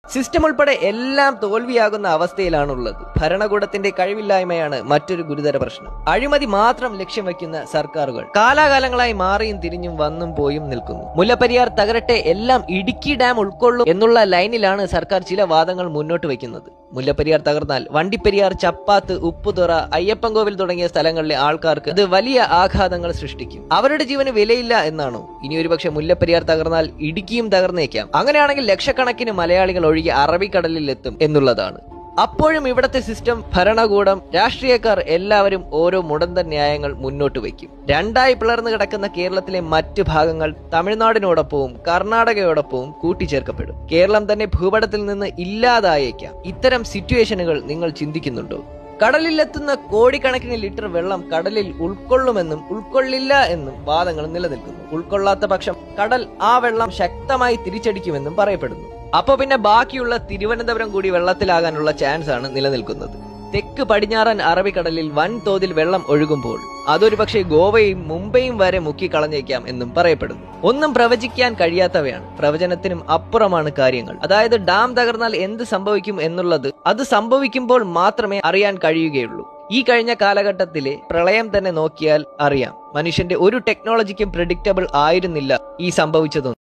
system ഉൾപ്പെടെ എല്ലാം തോൽവിയാകുന്ന അവസ്ഥയിലാണുള്ളത് ഭരണകൂടത്തിന്റെ കഴിവില്ലായ്മയാണ് മറ്റൊരു ഗുരുതര പ്രശ്നം അഴിമതി മാത്രം ലക്ഷ്യം വെക്കുന്ന സർക്കാരുകൾ കാലാകാലങ്ങളായി മാറിയും തിരിഞ്ഞും വന്നും പോയും നിൽക്കുന്നു മുല്ലപ്പെരിയാർ തകരട്ടെ എല്ലാം ഇടുക്കി ഡാം ഉൾക്കൊള്ളും എന്നുള്ള ലൈനിലാണ് സർക്കാർ ചില വാദങ്ങൾ മുന്നോട്ട് വയ്ക്കുന്നത് മുല്ലപ്പെരിയാർ തകർന്നാൽ വണ്ടിപ്പെരിയാർ ചപ്പാത്ത് ഉപ്പുതുറ അയ്യപ്പൻകോവിൽ തുടങ്ങിയ സ്ഥലങ്ങളിലെ ആൾക്കാർക്ക് ഇത് വലിയ ആഘാതങ്ങൾ സൃഷ്ടിക്കും അവരുടെ ജീവന് വിലയില്ല എന്നാണോ ഇനി ഒരുപക്ഷെ മുല്ലപ്പെരിയാർ തകർന്നാൽ ഇടുക്കിയും തകർന്നേക്കാം അങ്ങനെയാണെങ്കിൽ ലക്ഷക്കണക്കിന് മലയാളികൾ ഒഴുകി അറബിക്കടലിൽ എത്തും എന്നുള്ളതാണ് അപ്പോഴും ഇവിടത്തെ സിസ്റ്റം ഭരണകൂടം രാഷ്ട്രീയക്കാർ എല്ലാവരും ഓരോ മുടന്തൻ ന്യായങ്ങൾ മുന്നോട്ട് വയ്ക്കും രണ്ടായി പിളർന്നു കിടക്കുന്ന കേരളത്തിലെ മറ്റ് ഭാഗങ്ങൾ തമിഴ്നാടിനോടൊപ്പവും കർണാടകയോടൊപ്പവും കൂട്ടിച്ചേർക്കപ്പെടും കേരളം തന്നെ ഭൂപടത്തിൽ നിന്ന് ഇല്ലാതായേക്കാം ഇത്തരം സിറ്റുവേഷനുകൾ നിങ്ങൾ ചിന്തിക്കുന്നുണ്ടോ കടലിലെത്തുന്ന കോടിക്കണക്കിന് ലിറ്റർ വെള്ളം കടലിൽ ഉൾക്കൊള്ളുമെന്നും ഉൾക്കൊള്ളില്ല എന്നും വാദങ്ങൾ നിലനിൽക്കുന്നു ഉൾക്കൊള്ളാത്ത പക്ഷം കടൽ ആ വെള്ളം ശക്തമായി തിരിച്ചടിക്കുമെന്നും പറയപ്പെടുന്നു അപ്പൊ പിന്നെ ബാക്കിയുള്ള തിരുവനന്തപുരം കൂടി വെള്ളത്തിലാകാനുള്ള ചാൻസ് ആണ് നിലനിൽക്കുന്നത് തെക്ക് പടിഞ്ഞാറൻ അറബിക്കടലിൽ വൻതോതിൽ വെള്ളം ഒഴുകുമ്പോൾ അതൊരു പക്ഷേ ഗോവയും മുംബൈയും വരെ മുക്കിക്കളഞ്ഞേക്കാം എന്നും പറയപ്പെടുന്നു ഒന്നും പ്രവചിക്കാൻ കഴിയാത്തവയാണ് പ്രവചനത്തിനും അപ്പുറമാണ് കാര്യങ്ങൾ അതായത് ഡാം തകർന്നാൽ എന്ത് സംഭവിക്കും എന്നുള്ളത് അത് സംഭവിക്കുമ്പോൾ മാത്രമേ അറിയാൻ കഴിയുകയുള്ളൂ ഈ കഴിഞ്ഞ കാലഘട്ടത്തിലെ പ്രളയം തന്നെ നോക്കിയാൽ അറിയാം മനുഷ്യന്റെ ഒരു ടെക്നോളജിക്കും പ്രിഡിക്റ്റബിൾ ആയിരുന്നില്ല ഈ സംഭവിച്ചതൊന്നും